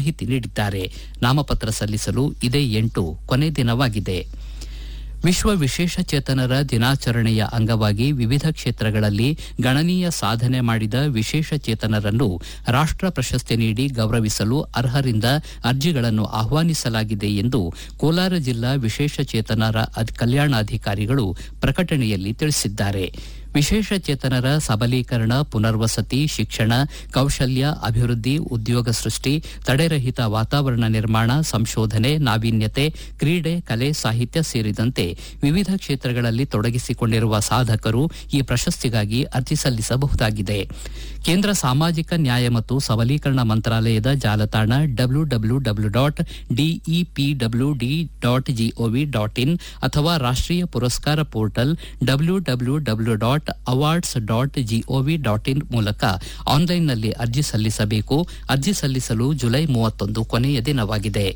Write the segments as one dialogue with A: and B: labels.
A: ಮಾಹಿತಿ ನೀಡಿದ್ದಾರೆ ನಾಮಪತ್ರ ಸಲ್ಲಿಸಲು ಇದೇ ಎಂಟು ಕೊನೆ ದಿನವಾಗಿದೆ ವಿಶ್ವ ವಿಶೇಷಚೇತನರ ದಿನಾಚರಣೆಯ ಅಂಗವಾಗಿ ವಿವಿಧ ಕ್ಷೇತ್ರಗಳಲ್ಲಿ ಗಣನೀಯ ಸಾಧನೆ ಮಾಡಿದ ವಿಶೇಷಚೇತನರನ್ನು ರಾಷ್ಟ ಪ್ರಶಸ್ತಿ ನೀಡಿ ಗೌರವಿಸಲು ಅರ್ಹರಿಂದ ಅರ್ಜಿಗಳನ್ನು ಆಹ್ವಾನಿಸಲಾಗಿದೆ ಎಂದು ಕೋಲಾರ ಜಿಲ್ಲಾ ವಿಶೇಷಚೇತನರ ಅಧ್- ಕಲ್ಯಾಣಾಧಿಕಾರಿಗಳು ಪ್ರಕಟಣೆಯಲ್ಲಿ ತಿಳಿಸಿದ್ದಾರೆ ವಿಶೇಷಚೇತನರ ಸಬಲೀಕರಣ ಪುನರ್ವಸತಿ ಶಿಕ್ಷಣ ಕೌಶಲ್ಯ ಅಭಿವೃದ್ಧಿ ಉದ್ಯೋಗ ಸೃಷ್ಟಿ ತಡೆರಹಿತ ವಾತಾವರಣ ನಿರ್ಮಾಣ ಸಂಶೋಧನೆ ನಾವೀನ್ಯತೆ ಕ್ರೀಡೆ ಕಲೆ ಸಾಹಿತ್ಯ ಸೇರಿದಂತೆ ವಿವಿಧ ಕ್ಷೇತ್ರಗಳಲ್ಲಿ ತೊಡಗಿಸಿಕೊಂಡಿರುವ ಸಾಧಕರು ಈ ಪ್ರಶಸ್ತಿಗಾಗಿ ಅರ್ಜಿ ಸಲ್ಲಿಸಬಹುದಾಗಿದೆ ಕೇಂದ್ರ ಸಾಮಾಜಿಕ ನ್ಯಾಯ ಮತ್ತು ಸಬಲೀಕರಣ ಮಂತ್ರಾಲಯದ ಜಾಲತಾಣ W W W dot DEPW D dot gov dot in ಅಥವಾ ರಾಷ್ಟೀಯ ಪುರಸ್ಕಾರ portal W W W dot awards dot gov dot in ಮೂಲಕ ಆನ್ಲೈನ್ನಲ್ಲಿ ಅರ್ಜಿ ಸಲ್ಲಿಸಬೇಕು ಅರ್ಜಿ ಸಲ್ಲಿಸಲು ಜುಲೈ ಮೂವತ್ತೊಂದು ಕೊನೆಯ ದಿನವಾಗಿದೆ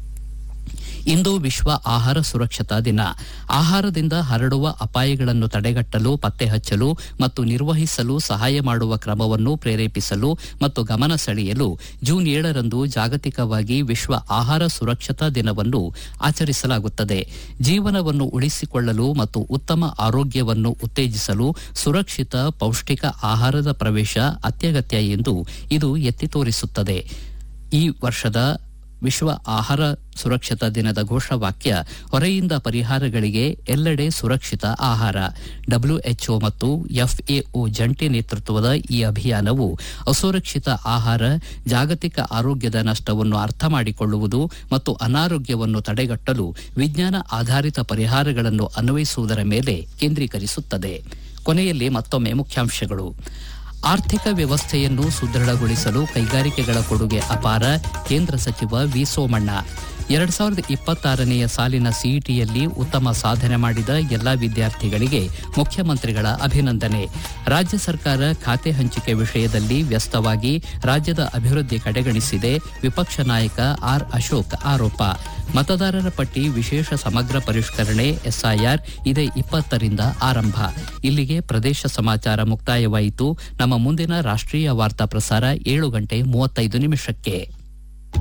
A: ಇಂದು ವಿಶ್ವ ಆಹಾರ ಸುರಕ್ಷತಾ ದಿನ ಆಹಾರದಿಂದ ಹರಡುವ ಅಪಾಯಗಳನ್ನು ತಡೆಗಟ್ಟಲು ಪತ್ತೆ ಹಚ್ಚಲು ಮತ್ತು ನಿರ್ವಹಿಸಲು ಸಹಾಯ ಮಾಡುವ ಕ್ರಮವನ್ನು ಪ್ರೇರೇಪಿಸಲು ಮತ್ತು ಗಮನ ಸೆಳೆಯಲು ಜೂನ್ ಏಳರಂದು ಜಾಗತಿಕವಾಗಿ ವಿಶ್ವ ಆಹಾರ ಸುರಕ್ಷತಾ ದಿನವನ್ನು ಆಚರಿಸಲಾಗುತ್ತದೆ ಜೀವನವನ್ನು ಉಳಿಸಿಕೊಳ್ಳಲು ಮತ್ತು ಉತ್ತಮ ಆರೋಗ್ಯವನ್ನು ಉತ್ತೇಜಿಸಲು ಸುರಕ್ಷಿತ ಪೌಷ್ಟಿಕ ಆಹಾರದ ಪ್ರವೇಶ ಅತ್ಯಗತ್ಯ ಎಂದು ಇದು ಎತ್ತಿ ತೋರಿಸುತ್ತದೆ ಈ ವರ್ಷದ ವಿಶ್ವ ಆಹಾರ ಸುರಕ್ಷತಾ ದಿನದ ಘೋಷವಾಕ್ಯ ಹೊರೆಯಿಂದ ಪರಿಹಾರಗಳಿಗೆ ಎಲ್ಲೆಡೆ ಸುರಕ್ಷಿತ ಆಹಾರ ಡಬ್ಲ್ಯೂಎಚ್ಒ ಮತ್ತು ಎಫ್ಎಒ ಜಂಟಿ ನೇತೃತ್ವದ ಈ ಅಭಿಯಾನವು ಅಸುರಕ್ಷಿತ ಆಹಾರ ಜಾಗತಿಕ ಆರೋಗ್ಯದ ನಷ್ಟವನ್ನು ಅರ್ಥ ಮಾಡಿಕೊಳ್ಳುವುದು ಮತ್ತು ಅನಾರೋಗ್ಯವನ್ನು ತಡೆಗಟ್ಟಲು ವಿಜ್ಞಾನ ಆಧಾರಿತ ಪರಿಹಾರಗಳನ್ನು ಅನ್ವಯಿಸುವುದರ ಮೇಲೆ ಕೇಂದ್ರೀಕರಿಸುತ್ತದೆ ಕೊನೆಯಲ್ಲಿ ಮತ್ತೊಮ್ಮೆ ಮುಖ್ಯಾಂಶಗಳು ಆರ್ಥಿಕ ವ್ಯವಸ್ಥೆಯನ್ನು ಸುದೃಢಗೊಳಿಸಲು ಕೈಗಾರಿಕೆಗಳ ಕೊಡುಗೆ ಅಪಾರ ಕೇಂದ್ರ ಸಚಿವ ವಿ ಸೋಮಣ್ಣ ಎರಡ್ ಸಾವಿರದ ಇಪ್ಪತ್ತಾರನೆಯ ಸಾಲಿನ ಸಿಇಟಿಯಲ್ಲಿ ಉತ್ತಮ ಸಾಧನೆ ಮಾಡಿದ ಎಲ್ಲಾ ವಿದ್ಯಾರ್ಥಿಗಳಿಗೆ ಮುಖ್ಯಮಂತ್ರಿಗಳ ಅಭಿನಂದನೆ ರಾಜ್ಯ ಸರ್ಕಾರ ಖಾತೆ ಹಂಚಿಕೆ ವಿಷಯದಲ್ಲಿ ವ್ಯಸ್ತವಾಗಿ ರಾಜ್ಯದ ಅಭಿವೃದ್ಧಿ ಕಡೆಗಣಿಸಿದೆ ವಿಪಕ್ಷ ನಾಯಕ ಆರ್ ಅಶೋಕ್ ಆರೋಪ ಮತದಾರರ ಪಟ್ಟಿ ವಿಶೇಷ ಸಮಗ್ರ ಪರಿಷ್ಕರಣೆ ಎಸ್ಐಆರ್ ಇದೇ ಇಪ್ಪತ್ತರಿಂದ ಆರಂಭ ಇಲ್ಲಿಗೆ ಪ್ರದೇಶ ಸಮಾಚಾರ ಮುಕ್ತಾಯವಾಯಿತು ನಮ್ಮ ಮುಂದಿನ ರಾಷ್ಟ್ರೀಯ ವಾರ್ತಾ ಪ್ರಸಾರ ಏಳು ಗಂಟೆ ಮೂವತ್ತೈದು ನಿಮಿಷಕ್ಕೆ